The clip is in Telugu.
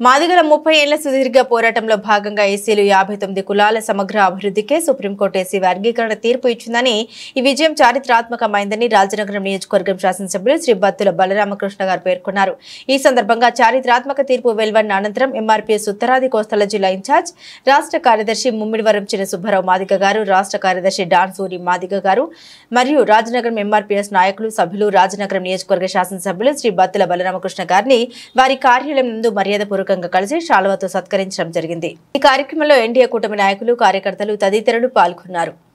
మాదిగల ముప్పై ఏళ్ల సుదీర్ఘ పోరాటంలో భాగంగా ఎస్సీలు యాభై తొమ్మిది కులాల సమగ్ర అభివృద్ధికే సుప్రీంకోర్టు ఎస్సీ వర్గీకరణ తీర్పు ఇచ్చిందని ఈ విజయం చారిత్రాత్మకమైందని రాజనగరం నియోజకవర్గం శాసనసభ్యులు శ్రీ బత్తుల బలరామకృష్ణ గారు పేర్కొన్నారు ఈ సందర్భంగా చారిత్రాత్మక తీర్పు వెలువడిన అనంతరం ఎంఆర్పీఎస్ ఉత్తరాది కోస్తల జిల్లా ఇన్ఛార్జ్ రాష్ట్ర కార్యదర్శి ముమ్మిడివరం చిన్న సుబ్బారావు మాదిగ గారు రాష్ట్ర కార్యదర్శి డాన్ సూరి మాదిగ గారు మరియు రాజనగరం ఎంఆర్పీఎస్ నాయకులు సభ్యులు రాజనగరం నియోజకవర్గ శాసనసభ్యులు శ్రీ బత్తుల బలరామకృష్ణ గారిని వారి కార్యాలయం నందు మర్యాదపూర్వకంగా కలిసి శాలువతో సత్కరించడం జరిగింది ఈ కార్యక్రమంలో ఎన్డీఏ కూటమి నాయకులు కార్యకర్తలు తదితరులు పాల్గొన్నారు